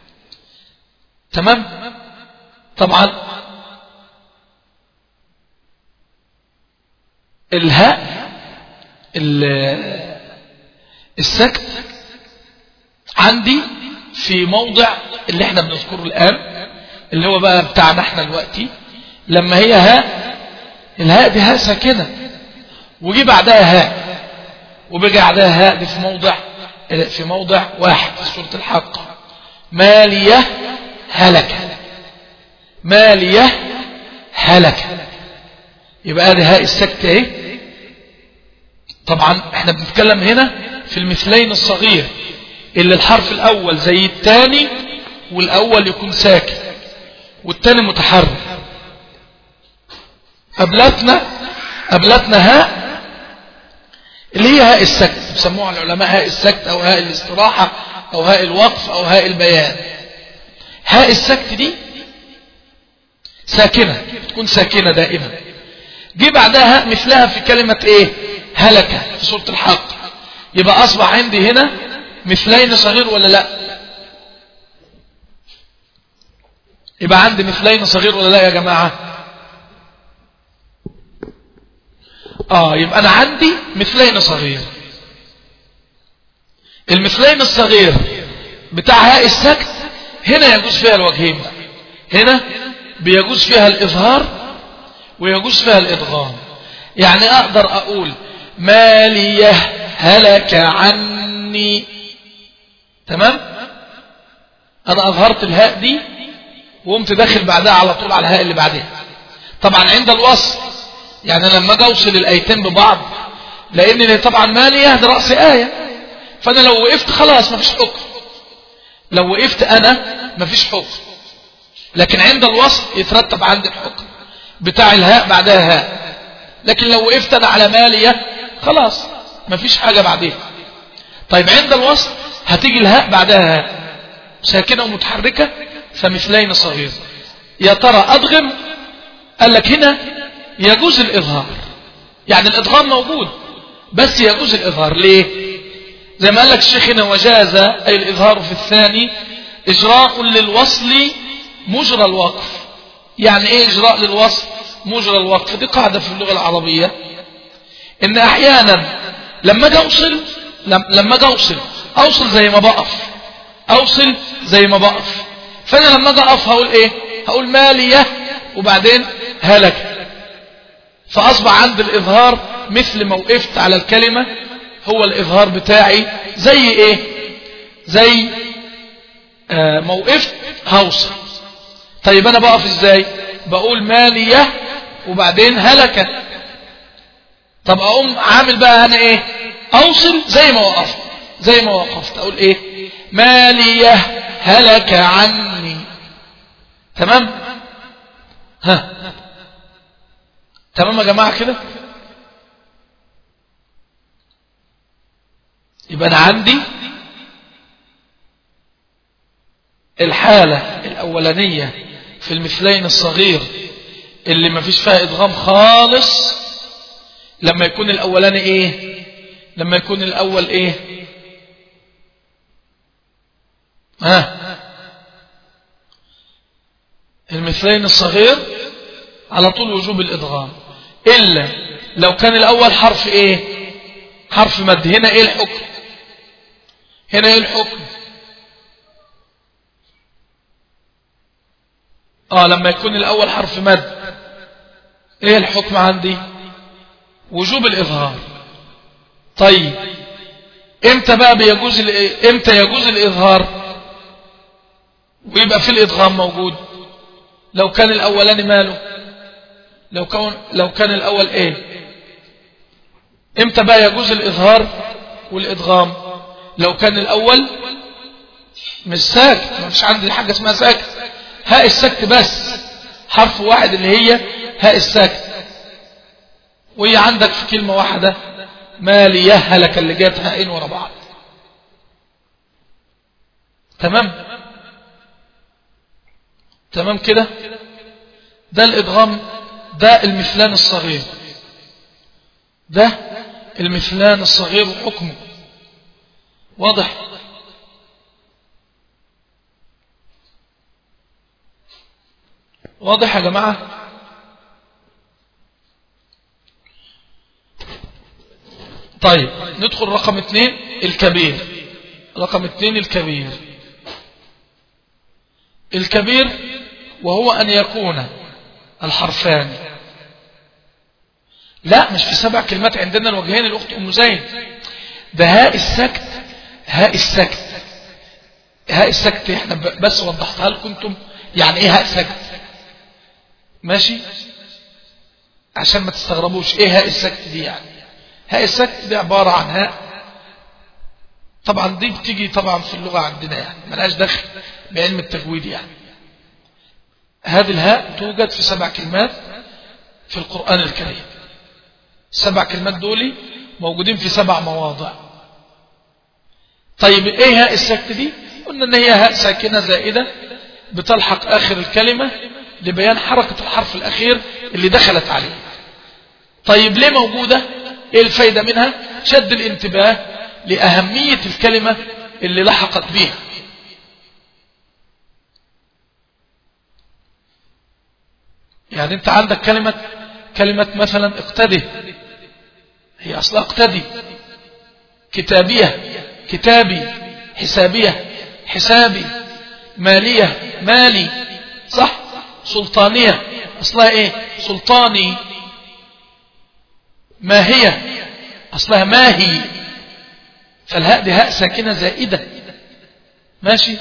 تمام طبعا الهاء السكت عندي في موضع اللي احنا بنذكره الآن اللي هو بقى بتاعنا احنا دلوقتي لما هي هاء الهاء دي هاء ساكنة وجي بعدها هاء وبقى بعدها هاء دي في موضع في موضع واحد في سورة الحق مالية هلك مالية هلك يبقى دي هاء السكتة ايه طبعا احنا بنتكلم هنا في المثلين الصغير اللي الحرف الاول زي الثاني والاول يكون ساكن والثاني متحرك قبلتنا قبلتنا هاء اللي هي هاء السكت بيسموها العلماء هاء السكت او هاء الاستراحة او هاء الوقف او هاء البيان هاء السكت دي ساكنة تكون ساكنة دائما جه بعدها هاء مثلها في كلمة ايه هلك في سورة الحق يبقى أصبح عندي هنا مثلين صغير ولا لا يبقى عندي مثلين صغير ولا لا يا جماعة آه يبقى أنا عندي مثلين صغير المثلين الصغير بتاع هاء السكت هنا يجوز فيها الوجهين هنا بيجوز فيها الإظهار ويجوز فيها الإدغام يعني أقدر أقول ماليه هلك عني تمام انا اظهرت الهاء دي وقمت داخل بعدها على طول على الهاء اللي بعدها طبعا عند الوصل يعني لما اجي اوصل الايتين ببعض لان طبعا ماليه ده راس ايه فانا لو وقفت خلاص مفيش حكم لو وقفت انا مفيش حكم لكن عند الوصل يترتب عندي الحكم بتاع الهاء بعدها هاء لكن لو وقفت انا على ماليه خلاص مفيش حاجة بعدها طيب عند الوصل هتيجي الهاء بعدها هاء ساكنة ومتحركة فمثلين صغير يا ترى أدغم قال لك هنا يجوز الإظهار يعني الإدغام موجود بس يجوز الإظهار ليه زي ما قال لك الشيخ هنا وجاز أي الإظهار في الثاني إجراء للوصل مجرى الوقف يعني إيه إجراء للوصل مجرى الوقف دي قاعدة في اللغة العربية إن أحيانا لما أجي أوصل لما أجي أوصل أوصل زي ما بقف أوصل زي ما بقف فأنا لما أجي أقف هقول إيه هقول مالية وبعدين هلك فأصبح عند الإظهار مثل ما وقفت على الكلمة هو الإظهار بتاعي زي إيه زي آه ما وقفت هوصل طيب أنا بقف إزاي بقول مالية وبعدين هلك طب أقوم عامل بقى أنا إيه أوصل زي ما وقفت زي ما وقفت أقول إيه مالية هلك عني تمام ها تمام يا جماعة كده يبقى أنا عندي الحالة الأولانية في المثلين الصغير اللي ما فيش فيها إدغام خالص لما يكون الأولاني إيه لما يكون الأول إيه ها المثلين الصغير على طول وجوب الإدغام إلا لو كان الأول حرف إيه حرف مد هنا إيه الحكم هنا إيه الحكم آه لما يكون الأول حرف مد إيه الحكم عندي وجوب الإظهار طيب امتى بقى بيجوز امتى يجوز الإظهار ويبقى في الإدغام موجود لو كان الأولاني ماله لو كان لو كان الأول إيه امتى بقى يجوز الإظهار والإدغام لو كان الأول مش ساكت مش عندي حاجة اسمها ساكت هاء السكت بس حرف واحد اللي هي هاء السكت وهي عندك في كلمة واحدة ما ليهلك اللي جات هائين ورا بعض تمام تمام كده ده الإدغام ده المثلان الصغير ده المثلان الصغير وحكمه واضح واضح يا جماعة طيب ندخل رقم اثنين الكبير رقم اثنين الكبير الكبير وهو أن يكون الحرفان لا مش في سبع كلمات عندنا الوجهين الأخت أم زين ده هاء السكت هاء السكت هاء السكت احنا بس وضحتها لكم انتم يعني ايه هاء سكت ماشي عشان ما تستغربوش ايه هاء السكت دي يعني هاء السكت دي عبارة عن هاء طبعا دي بتيجي طبعا في اللغة عندنا يعني ملهاش دخل بعلم التجويد يعني هذه الهاء توجد في سبع كلمات في القرآن الكريم السبع كلمات دول موجودين في سبع مواضع طيب ايه هاء السكت دي قلنا ان هي هاء ساكنة زائدة بتلحق اخر الكلمة لبيان حركة الحرف الاخير اللي دخلت عليه طيب ليه موجودة ايه الفايدة منها شد الانتباه لأهمية الكلمة اللي لحقت بها يعني انت عندك كلمة كلمة مثلا اقتدي هي اصلا اقتدي كتابية كتابي حسابية حسابي مالية مالي صح سلطانية اصلها ايه سلطاني ما هي اصلها ما هي فالهاء دي هاء ساكنة زائدة ماشي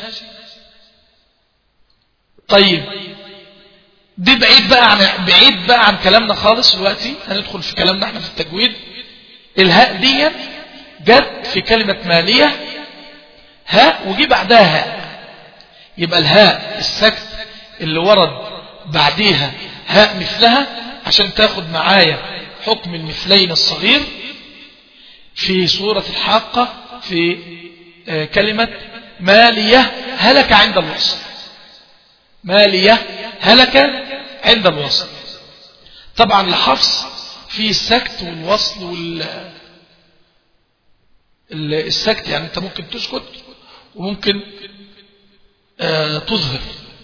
طيب دي بعيد بقى عن بعيد بقى عن كلامنا خالص دلوقتي هندخل في كلامنا احنا في التجويد الهاء دي جت في كلمة مالية هاء وجي بعدها هاء يبقى الهاء السكت اللي ورد بعديها هاء مثلها عشان تاخد معايا حكم المثلين الصغير في سورة الحاقة في آه، كلمة مالية هلك عند الوصل مالية هلك عند الوصل طبعا الحفص في السكت والوصل وال السكت يعني انت ممكن تسكت وممكن آه تظهر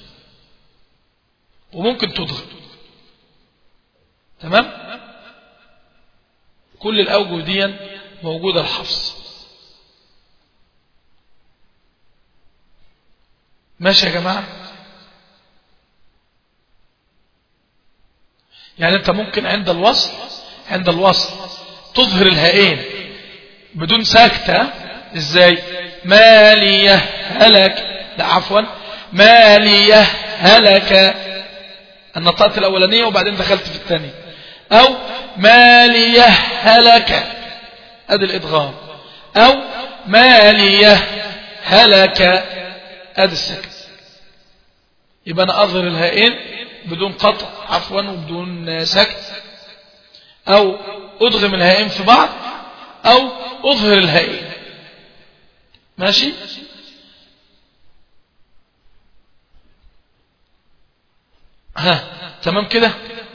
وممكن تظهر تمام كل الأوجه دي موجودة الحفظ ماشي يا جماعة يعني انت ممكن عند الوصل عند الوصل تظهر الهائين بدون ساكتة ازاي مالية هلك لا عفوا مالية هلك النطقت الأولانية وبعدين دخلت في الثانية أو مالية هلك أدي الإدغام أو مالية هلك أدي السكت يبقى أنا أظهر الهائين بدون قطع عفوا وبدون سكت أو أدغم الهائين في بعض أو أظهر الهائين ماشي ها تمام كده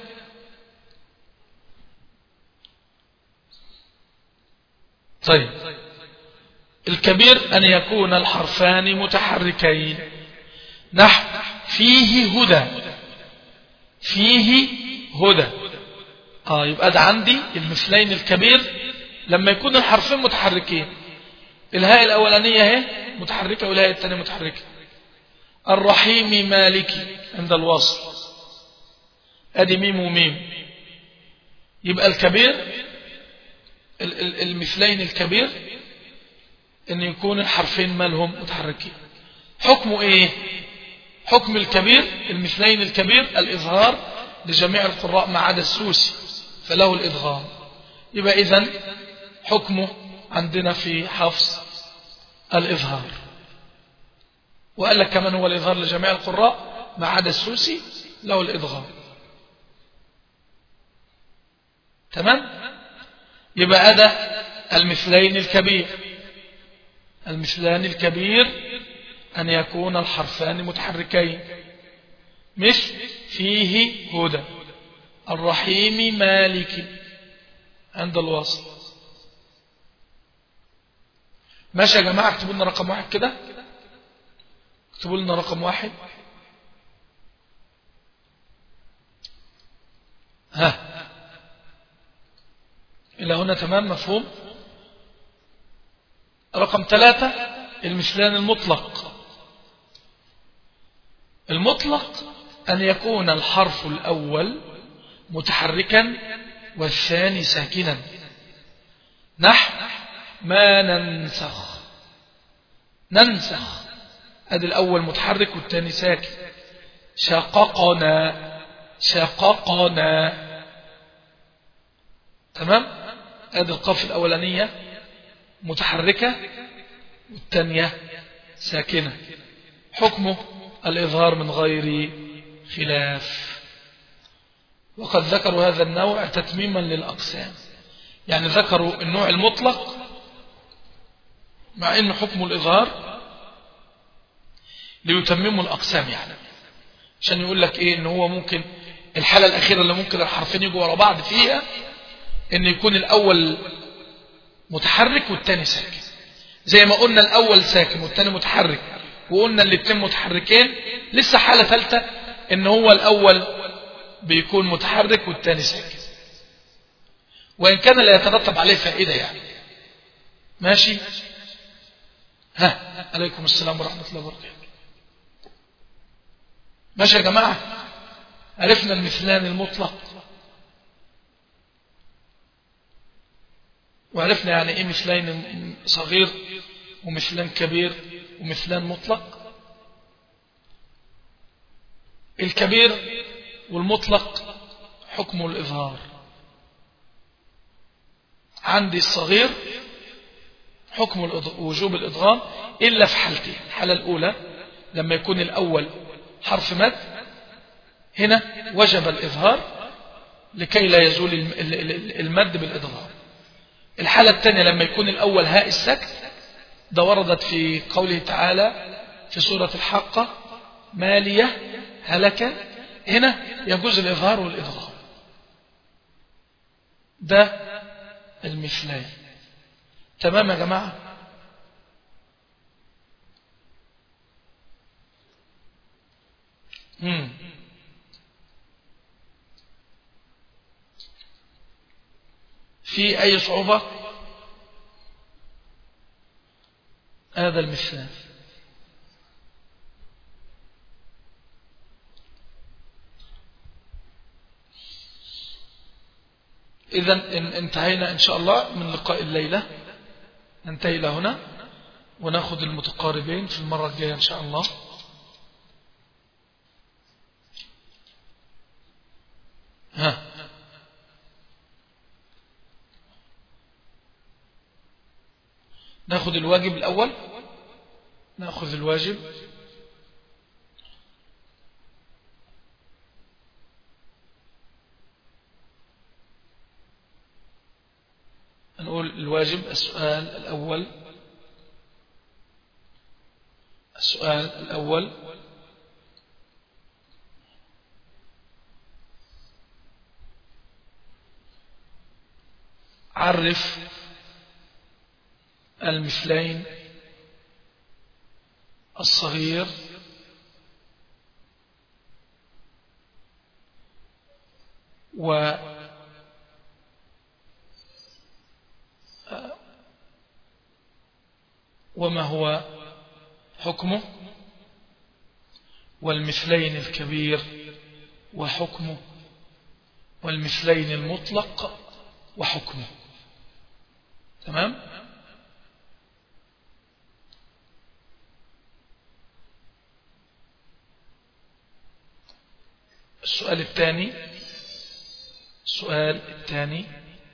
طيب الكبير أن يكون الحرفان متحركين نحو فيه هدى فيه هدى آه يبقى ده عندي المثلين الكبير لما يكون الحرفين متحركين الهاء الأولانية اهي متحركة والهاء الثانية متحركة الرحيم مالكي عند الوصل ادي ميم وميم يبقى الكبير المثلين الكبير ان يكون الحرفين مالهم متحركين حكمه ايه حكم الكبير المثلين الكبير الإظهار لجميع القراء ما عدا السوسي فله الإدغام يبقى إذن حكمه عندنا في حفص الإظهار وقال لك كمان هو الإظهار لجميع القراء ما عدا السوسي له الإدغام تمام يبقى هذا المثلين الكبير المثلان الكبير أن يكون الحرفان متحركين مش فيه هدى الرحيم مالك عند الوصل ماشي يا جماعة اكتبوا لنا رقم واحد كده اكتبوا لنا رقم واحد ها إلى هنا تمام مفهوم رقم ثلاثة المثلان المطلق المطلق أن يكون الحرف الأول متحركا والثاني ساكنا نحو ما ننسخ ننسخ أدي الأول متحرك والثاني ساكن شققنا شققنا تمام ادي القاف الأولانية متحركة والثانية ساكنة حكمه الإظهار من غير خلاف وقد ذكروا هذا النوع تتميما للأقسام يعني ذكروا النوع المطلق مع أن حكم الإظهار ليتمموا الأقسام يعني عشان يقول لك إيه إن هو ممكن الحالة الأخيرة اللي ممكن الحرفين يجوا ورا بعض فيها ان يكون الاول متحرك والتاني ساكن زي ما قلنا الاول ساكن والتاني متحرك وقلنا الاثنين متحركين لسه حالة ثالثة ان هو الاول بيكون متحرك والتاني ساكن وان كان لا يترتب عليه فائدة يعني ماشي ها عليكم السلام ورحمة الله وبركاته ماشي يا جماعة عرفنا المثلان المطلق وعرفنا يعني ايه مثلين صغير ومثلان كبير ومثلان مطلق الكبير والمطلق حكم الإظهار عندي الصغير حكم وجوب الإضغام إلا في حالتين الحالة الأولى لما يكون الأول حرف مد هنا وجب الإظهار لكي لا يزول المد بالإضغام الحالة الثانية لما يكون الأول هاء السكت ده وردت في قوله تعالى في سورة الحقة مالية هلك هنا يجوز الإظهار والإظهار ده المثلين تمام يا جماعة مم. في أي صعوبة هذا المثال إذا انتهينا إن شاء الله من لقاء الليلة ننتهي إلى هنا ونأخذ المتقاربين في المرة الجاية إن شاء الله ها ناخذ الواجب الأول ناخذ الواجب نقول الواجب السؤال الأول السؤال الأول عرف المثلين الصغير و وما هو حكمه والمثلين الكبير وحكمه والمثلين المطلق وحكمه تمام السؤال الثاني السؤال الثاني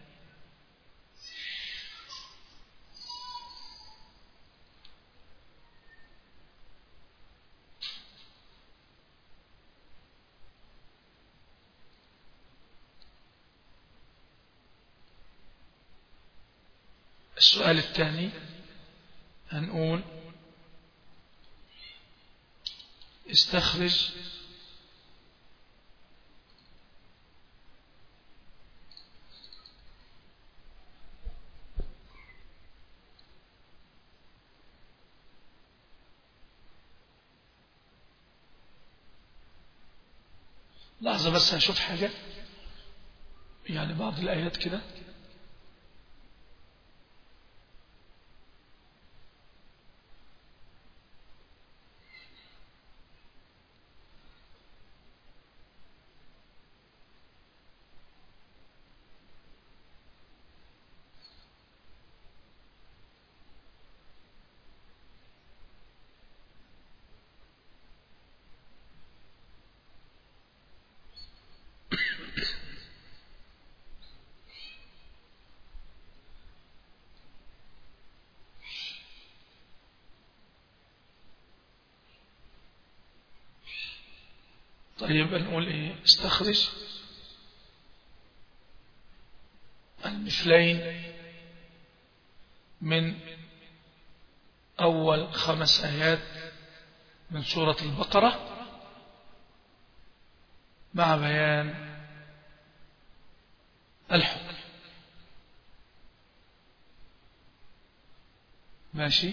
السؤال الثاني هنقول استخرج لحظة بس هشوف حاجة يعني بعض الآيات كده طيب نقول ايه استخرج المثلين من أول خمس آيات من سورة البقرة مع بيان الحكم ماشي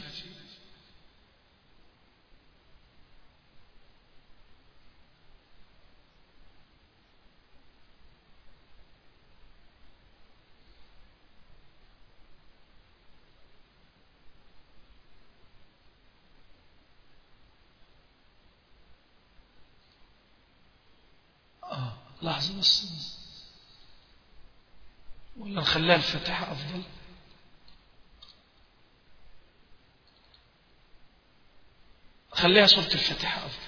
لحظة بس ولا نخليها الفاتحة أفضل خليها سورة الفاتحة أفضل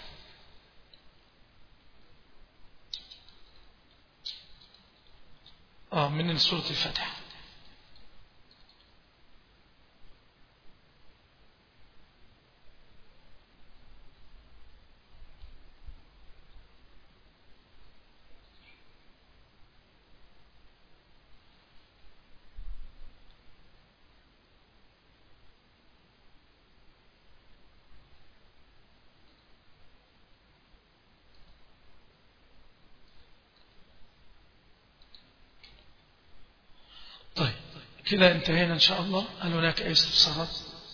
آه من سورة الفاتحة كده انتهينا إن شاء الله هل هناك أي استفسارات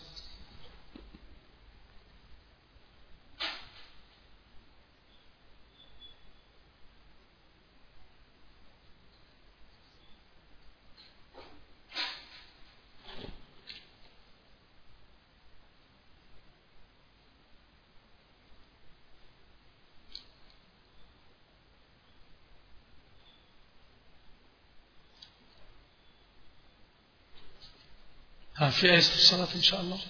ها في آية الصلاة إن شاء الله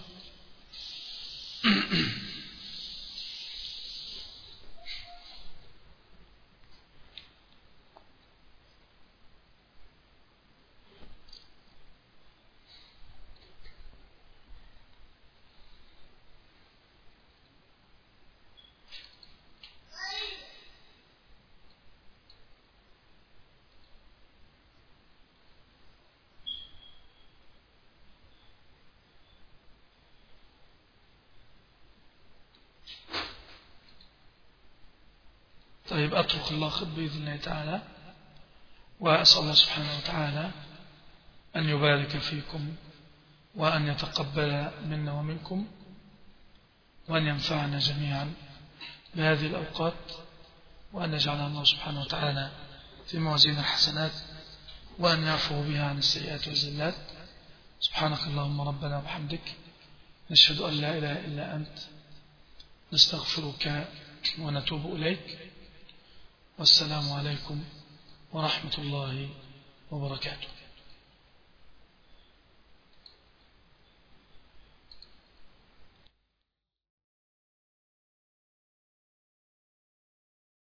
طيب أترك الله خط بإذن الله تعالى وأسأل الله سبحانه وتعالى أن يبارك فيكم وأن يتقبل منا ومنكم وأن ينفعنا جميعا بهذه الأوقات وأن يجعلها الله سبحانه وتعالى في موازين الحسنات وأن يعفو بها عن السيئات والزلات سبحانك اللهم ربنا وبحمدك نشهد أن لا إله إلا أنت نستغفرك ونتوب إليك والسلام عليكم ورحمة الله وبركاته